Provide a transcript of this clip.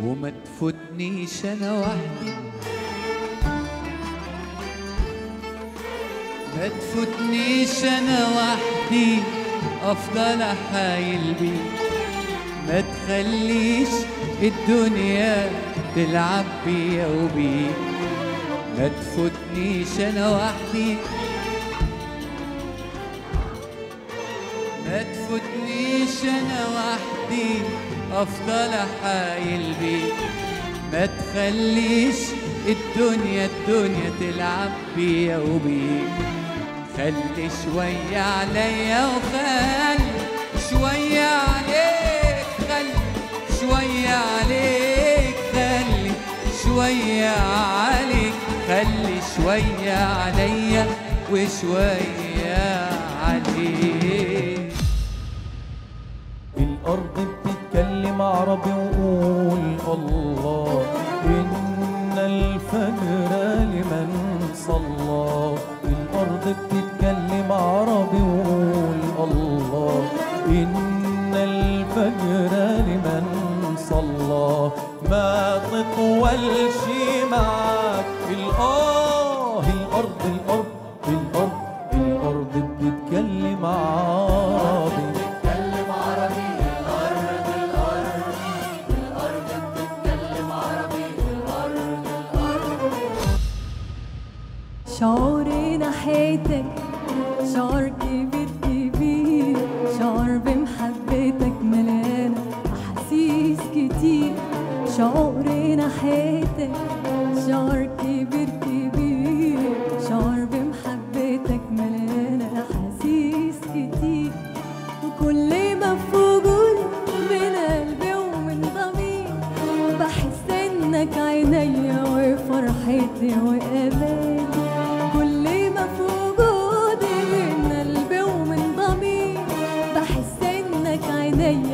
وما تفوتنيش انا وحدي ما تفوتنيش انا وحدي افضل احايل بيك ما تخليش الدنيا تلعب بيا وبيك ما تفوتنيش انا وحدي ما تفوتنيش انا وحدي افضل احايل بيك ما تخليش الدنيا الدنيا تلعب بيا وبيك خلي شوية عليا وخلي شوية عليك خلي شوية عليك خلي شوية عليك خلي شوية عليا وشوية عليك الأرض بتتكلم عربي وقول الله إن الفجر لمن صلى الأرض بتتكلم عربي وقول الله إن الفجر لمن صلى ما تطولش معاك الآه الأرض الأرض الأرض الأرض بتتكلم عربي شعوري ناحيتك شعور كبير كبير شعور بمحبتك مليانة أحاسيس كتير شعوري ناحيتك شعور كبير كبير شعور بمحبتك مليانة أحاسيس كتير وكل ما في وجودك من قلبي ومن ضميري بحس انك عينيا وفرحتي واماني كل ما في وجودي من قلبي ومن ضميري بحس انك عينيا